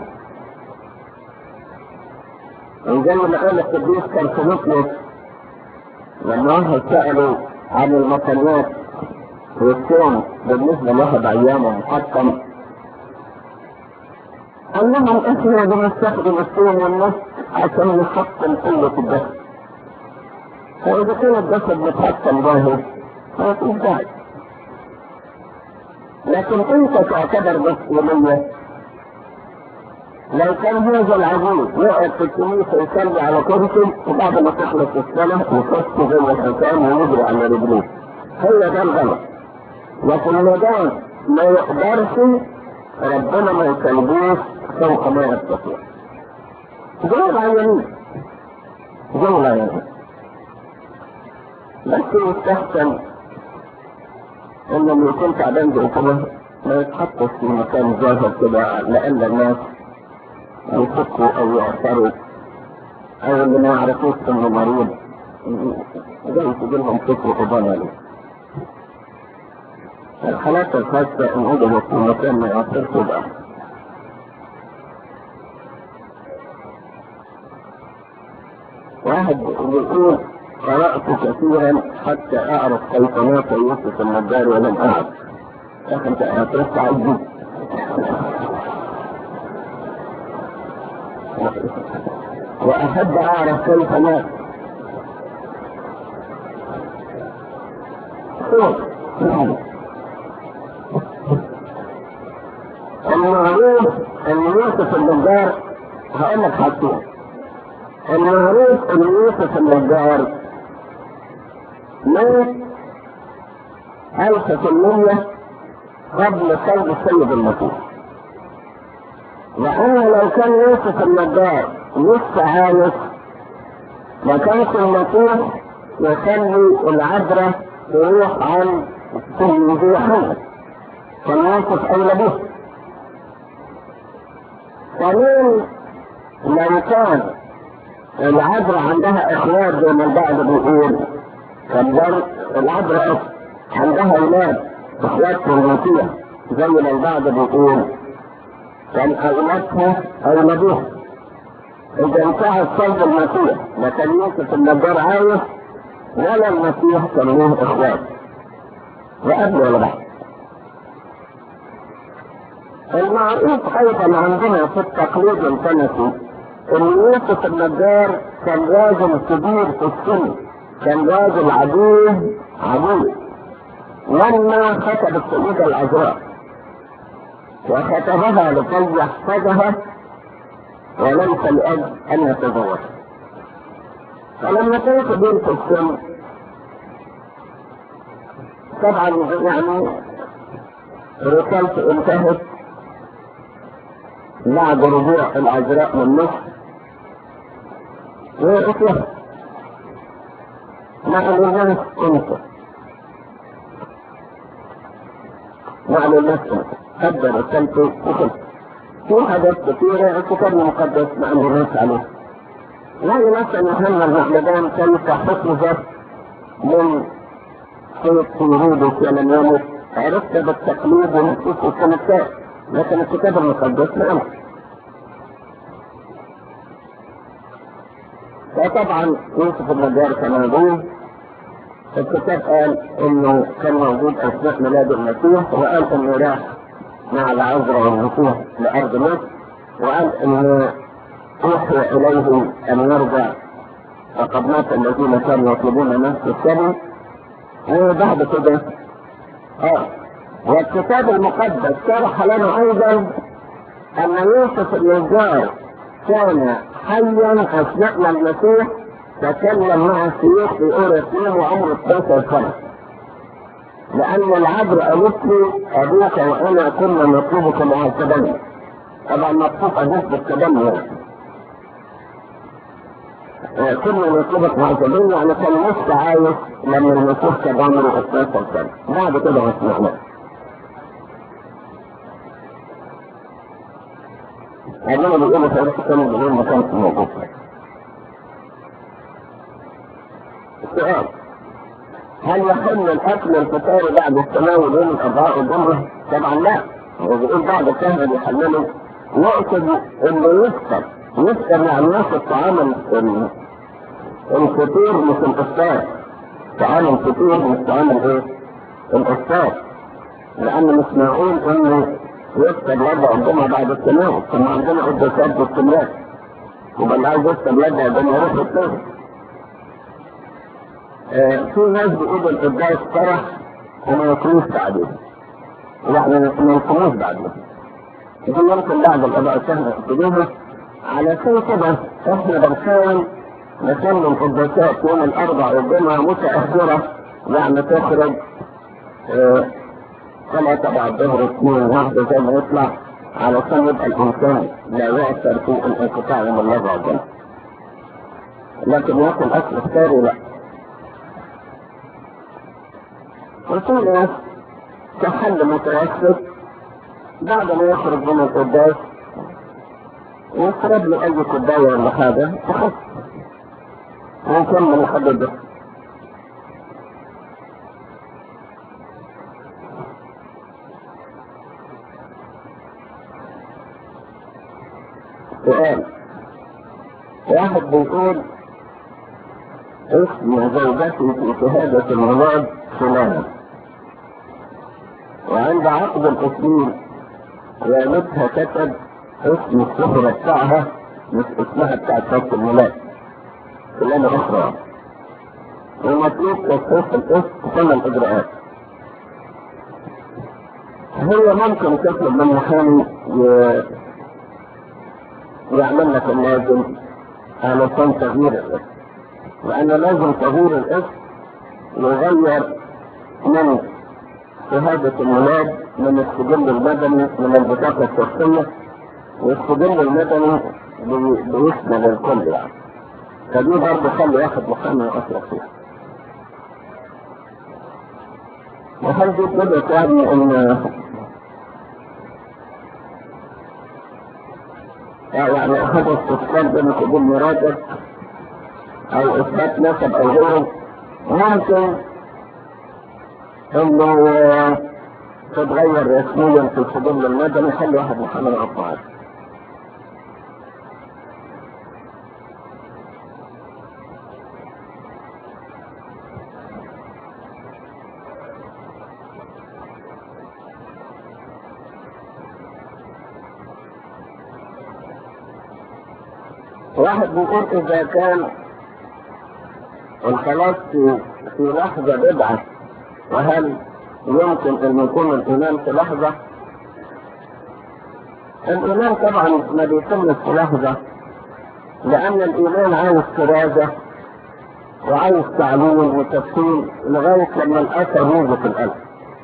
وزي ما قال القديس كان في مطلس لما واحد سألوا عن المطلات والصوم بالنسبة لواحد عيان ومحطم قال لهم احنا بنستخدم الصوم والنص عشان نحطم قوة الجسد فإذا كان الجسد متحطم ظاهر ما فيش داعي لكن انت تعتبر مسؤولية لو كان هذا العجوز يقعد في الكنيسة يصلي على كرسي وبعد ما تخلص الصلاة يخش جوه الحكام ويجري على رجليه هي ده الغلط لكن ما دام ما يقدرش ربنا ما يسلبوش فوق ما يستطيع زي العيانين زي العيانين بس يستحسن ان اللي يكون تعبان زي كده ما يتحطش في مكان ظاهر كده لان الناس يفكوا او يعثروا او اللي ما يعرفوش انه مريض زي تجي لهم فكر قضاء عليه الحالات الخاصة ان وجدت في مكان ما يعثرش يبقى واحد يقول قرأت كثيرا حتى أعرف كيف مات يوسف النجار ولم أعرف لكن أتركت عجيب وأحب أعرف كيف مات المعروف أن يوسف النجار هقول لك حاجتين المعروف أن يوسف النجار مات ألف ثمانية قبل صلب السيد المسيح لأنه لو كان يوسف النجار لسه عايش ما كانش المسيح يخلي العبرة تروح عن سيد يوحنا كان يوسف أولى به كمان لو كان العبرة عندها إخوات زي ما البعض بيقول كان العبرة عندها أولاد إخوات رومانسية زي ما البعض بيقول كان أولادها أولادها إذا انتهت صلب المسيح لا كان يوسف النجار عايش ولا المسيح كان له إخوات وقبل ولا بعد المعروف أيضا عندنا في التقليد الكنسي ان يوسف النجار كان راجل كبير في السن كان راجل عجوز عجوز لما خطب السيدة العذراء وخطبها لكي يحفظها وليس لأجل أن يتزوجها فلما كان كبير في السن طبعا يعني رسالته انتهت بعد رجوع العذراء من مصر وإطلاق مع الناس انت مع الناس انت قدر رسالته وكل في حاجات كثيرة الكتاب المقدس ما عندناش عليه يعني مثلا يوحنا المعمدان كيف حفظ من صوت هيرودس ولم يمت عرفت بالتقليد ونصوص السنتات لكن الكتاب المقدس نعم فطبعا يوسف النجار كان موجود الكتاب قال انه كان موجود اثناء ميلاد المسيح وقال انه راح مع العذراء والمسيح لارض مصر وقال انه اوحي اليه ان يرجع وقد مات الذين كانوا يطلبون نفس السنه وبعد كده اه والكتاب المقدس شرح لنا ايضا ان يوسف النجار كان حيا اثناء ما المسيح تكلم مع الشيوخ في اورشليم وعمره 12 سنه لأن العبر قالت لي أبوك وأنا كنا نطلبك مع التبني طبعا مطلوب أبوك بالتبني آه، كنا نطلبك مع التبني يعني كان لسه عايش لما المسيح كان عمره 12 سنة بعد كده ما سمعناه عندما بيقولوا في عرفت كان بيقولوا ما كانش موجود السؤال هل يحل الاكل الفطار بعد التناول يوم القضاء والجمعه؟ طبعا لا هو بيقول بعد الشهر بيحللوا يقصد انه يفطر يفطر يعني ياخد طعام ال- الفطور مش الافطار طعام الفطور مش طعام الايه؟ الافطار لان مش معقول انه يفطر لدى الجمعه بعد التناول ثم عندنا قداسات باستمرار يبقى اللي عايز يفطر لدى الجمعه يروح يفطر آه، في ناس بيقولوا القداس فرح وما يكونوش بعدين يعني ما يكونوش بعدين دي يمكن بعد القضاء الشهر يقتلوها علشان كده احنا بنحاول نسلم القداسات يوم الاربع والجمعه متاخره يعني تخرج آه، ثلاثة بعد ظهر اثنين واحدة زي ما يطلع علشان يبقى الإنسان لا يأثر في الانقطاع من الله والجنة. لكن ياكل أكل اختاري لا. وفي ناس كحل متوسط بعد ما يخرج من القداس يشرب له أي كوباية ولا حاجة تخف ويكمل لحد الظهر. سؤال واحد بيقول اسم زوجتي في شهادة الميلاد فلانة وعند عقد التصوير والدها كتب اسم الشهرة بتاعها مش اسمها بتاع شهادة الميلاد فلانة أخرى ومطلوب تصحيح الاسم ثم الإجراءات هو ممكن تطلب من محامي ي- يعمل لك اللازم علشان تغيير الاسم لأن لازم تغيير الاسم يغير من شهادة الميلاد من السجل المدني من البطاقة الشخصية والسجل المدني بي- بيشمل الكل يعني فدي برضه خلي واحد محامي يأثر فيها وهل دي كده يعني ان يعني هذا استفسار بين قبول مرادك او اثبات نسب او غيره ممكن انه آه، تتغير رسميا في الحضور المدني خلي واحد محمد عطار واحد بيقول اذا كان الخلاص في في لحظة بدعة وهل يمكن ان يكون الايمان في لحظة الايمان طبعا ما بيتمش في لحظة لان الايمان عايز كرازة وعايز تعليم وتفصيل لغاية لما الاثر يوجد في القلب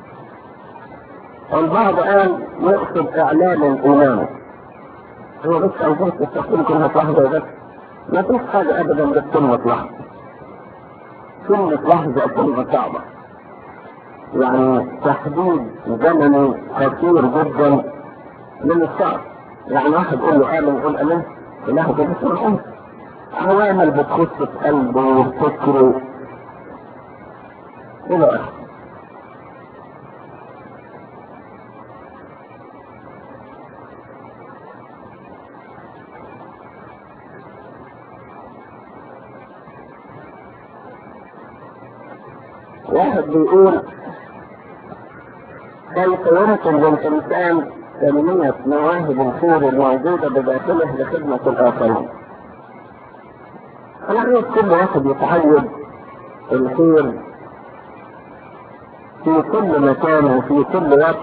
البعض قال يقصد اعلان الايمان هو بس أوجه تستخدم كلمة لحظة بس ما فيش حاجة أبدا بكلمة لحظة كلمة لحظة كلمة صعبة يعني تحديد زمني كثير جدا من الصعب يعني واحد يقول له آمن يقول آمن لحظة بس الأمر عوامل بتخش في قلبه وفكره إلى آخره واحد بيقول كيف يمكن للإنسان تنمية مواهب الخير الموجودة بداخله لخدمة الآخرين؟ أنا عايز كل واحد يتعود الخير في كل مكان وفي كل وقت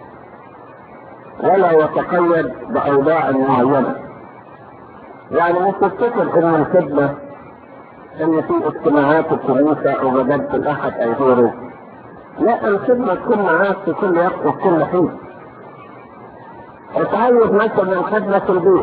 ولا يتقيد بأوضاع معينة. يعني مش تفتكر إن الخدمة ان في اجتماعات الكنيسة او مجلة الاحد او غيره لا الخدمة تكون معاك في كل وقت وفي كل حين اتعود مثلا الخدمة في البيت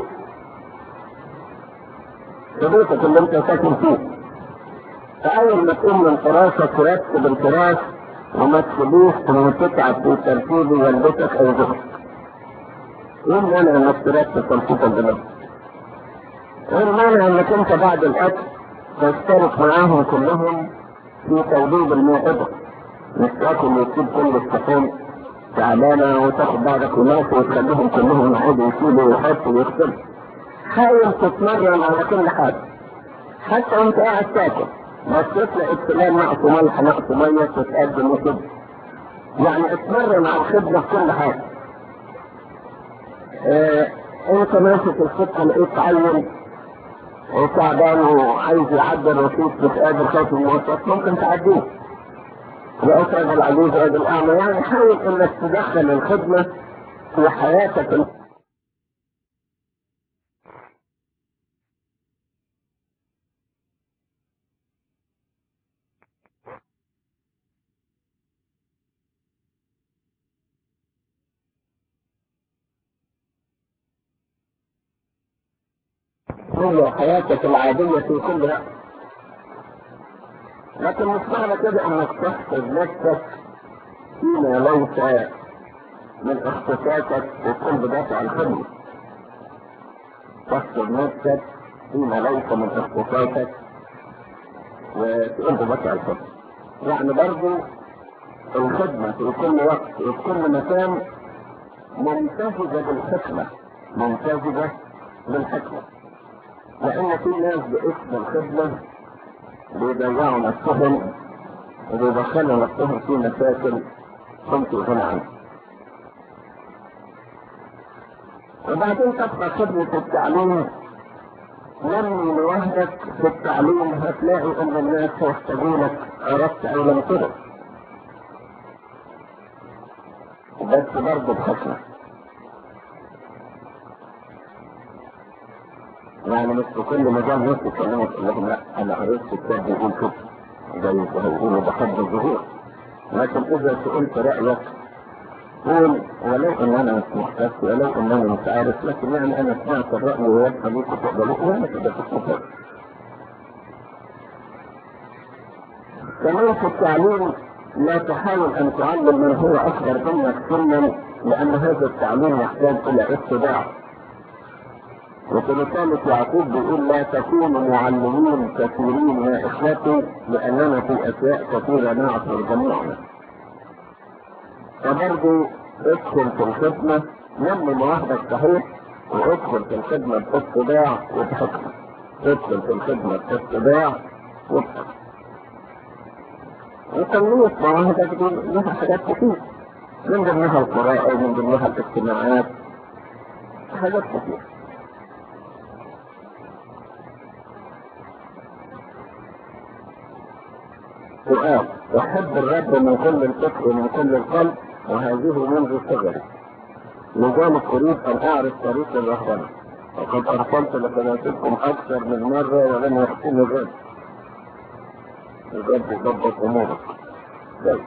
في بيتك اللي انت ساكن فيه فأول ما تقوم من فراشك ترتب الفراش وما تسيبوش وما تتعب في ترتيب والدتك أو زوجتك. ايه المانع انك ترتب ترتيب البنات؟ ايه المانع انك انت بعد الاكل تشترك معاهم كلهم في توضيب المائدة مش تاكل وتسيب كل الصحون تعبانة وتاخد بعضك وناس وتخليهم كلهم يقعدوا يشيلوا ويحطوا ويغسلوا حاول تتمرن على كل حاجة حتى وانت قاعد ساكت بس تطلع ابتلال نقص ملح نقص مية تتقدم وكده يعني اتمرن على الخدمة في كل حاجة اه انت ماسك الخطة لقيت عين وتعبان وعايز يعدي الرصيد مش قادر خايف من المواصلات ممكن تعديه لقيت راجل عجوز راجل اعمى يعني حاول انك تدخل الخدمة في حياتك هي حياتك العادية في كل وقت لكن مش معنى كده انك تحفظ نفسك فيما ليس من اختصاصك وتكون بدافع الخدمة تحفظ نفسك فيما ليس من اختصاصك وتكون بدافع الخدمة يعني برضو الخدمة في كل وقت وفي كل مكان ممتزجة بالحكمة ممتزجة بالحكمة لأن في ناس باسم الخدمة بيضيعوا نفسهم وبيدخلوا نفسهم في مشاكل كنت غنى عنها. وبعدين تبقى خدمة التعليم لما لوحدك في التعليم هتلاقي ان الناس هيحتاجونك اردت او لم ترد. بس برضه بحكمة. يعني مش في كل مجال ناس يتكلموا تقول لهم لا انا قريت كتاب بيقول كده زي ما هيقولوا بحب الظهور لكن اذا سئلت رايك قول ولو ان انا مش محتاج ولو ان انا مش عارف لكن يعني انا سمعت الراي ويبقى ليكم تقبلوه وانا كده تسمعوا كمان في التعليم لا تحاول ان تعلم من هو اكبر منك سنا لان هذا التعليم يحتاج الى اتباع وفي رسالة يعقوب بيقول لا تكونوا معلمين كثيرين يا اخوتي لاننا في اشياء كثيرة نعصر جميعنا. فبرضه ادخل في الخدمة نمي مواهبك صحيح وادخل في الخدمة باتباع وبحكمة. ادخل في الخدمة باتباع وبحكمة. وتنمية مواهبك دي لها حاجات كتير. من ضمنها القراءة ومن ضمنها الاجتماعات. حاجات كتير. سؤال أحب الرب من كل الفكر ومن كل القلب وهذه منذ صغري لذلك أريد أن أعرف طريق الرهبنة وقد أرسلت لكنائسكم أكثر من مرة ولم يحسن الرب الرب يضبط أمورك طيب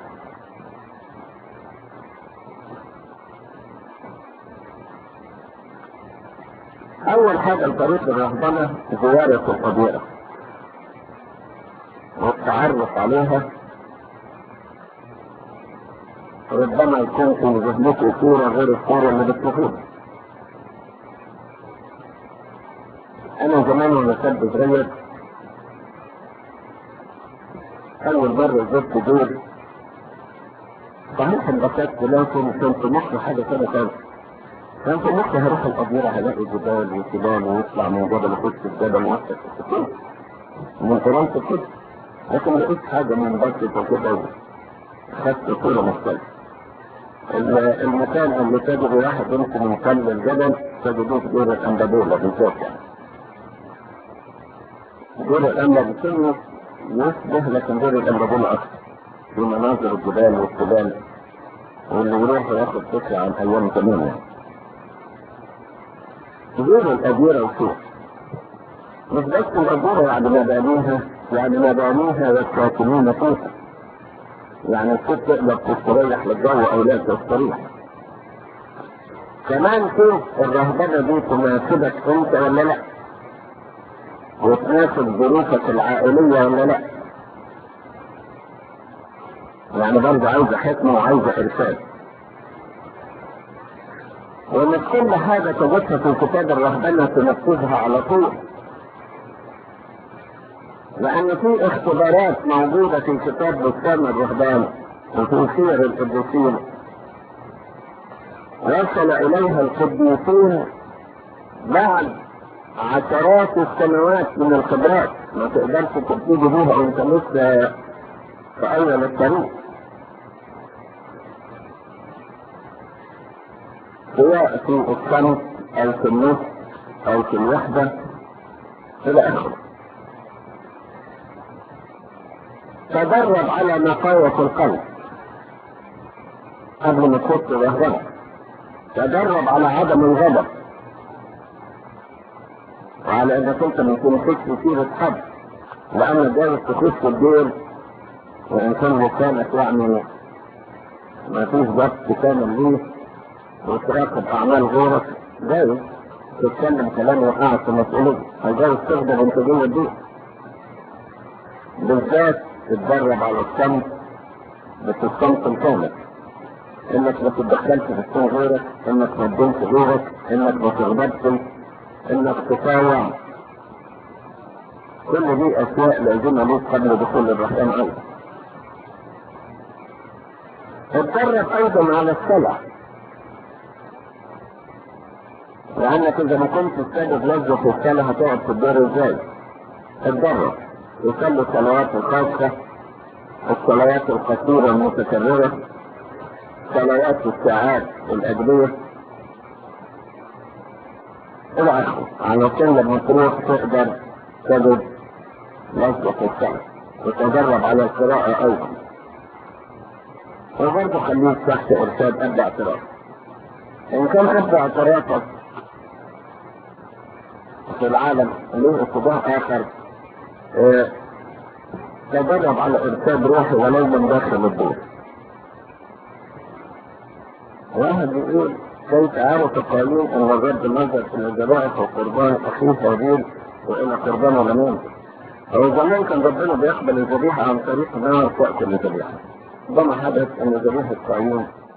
أول حاجة طريق الرهبنة زيارة الطبيعة والتعرف عليها ربما يكون في ذهنك صورة غير الصورة اللي بتشوفوها. أنا زمان وأنا شاب صغير أول مرة زرت دور صحيح انبسطت لكن كنت مخي حاجة ثانية ثانية. كنت مخي هروح الأديرة هلاقي جبال وجبال ويطلع من جبل يخش الجبل ويفتح من فرنسا كده لكن لقيت حاجة من بسيطة كده خدت صورة مختلفة. المكان اللي تجد واحد يمكن من قلب الجبل تجدوه في دور الأندبولة بالذات يعني. دور الأندبولة يشبه لكن دور الأندبولة أكثر. في مناظر الجبال والجبال واللي يروح ياخد فكرة عن أيام زمان يعني. دور الأديرة وشوف. مش بس الأديرة يعني مبانيها يعني مبانيها والساكنين فيها يعني الست تقدر تستريح للجو او لا تستريح كمان شوف الرهبنة دي تناسبك انت ولا لا وتناسب ظروفك العائلية ولا لا يعني برضه عايزة حكمة وعايزة إرشاد ومش كل حاجة تجدها في كتاب الرهبنة تنفذها على طول لأن في اختبارات موجودة في كتاب بستان الرهبان وفي سير القديسين وصل إليها القديسين بعد عشرات السنوات من الخبرات ما تقدرش تبتدي بيها وانت لسه في أول الطريق سواء في الصمت أو في النص أو في الوحدة إلى آخره تدرب على نقاوة القلب قبل ما تخش الرهبنة تدرب على عدم الغضب وعلى انك انت ما تمسكش سيرة حد لان جايز تخش الدير وانسان وكانت يعني ما فيش ضبط كامل ليه وتراقب اعمال غيرك جايز تتكلم كلام يوقعك في مسؤولية جايز تغضب انت جوه الدير بالذات تتدرب على الصمت بس الصمت الكامل انك ما تتدخلش في السوق غيرك انك ما تدينش غيرك انك ما تغضبش انك تطاوع كل دي اشياء لازمها ليك قبل دخول الرحمن ايضا اتدرب ايضا على الصلاة لانك اذا ما كنت تستجد لذة في الصلاة هتقعد في الدار ازاي اتدرب يصلي الصلوات الخاصة الصلوات القصيرة المتكررة صلوات الساعات الأدبية إلى آخره علشان لما تروح تقدر تجد لذة الصلاة وتدرب على القراءة أيضا وبرضه خليك تحت إرشاد أب اعتراف إن كان أب اعترافك في العالم له اتجاه آخر اه تدرب على إرشاد روحي ولو من داخل الدين واحد يقول كيف عرف القانون ان بغض النظر في الذبائح وقربان اخيه هابيل والى قربان ولمين هو زمان كان ربنا بيقبل الذبيحه عن طريق نار تاكل الذبيحه ده ما حدث ان ذبيحه قايين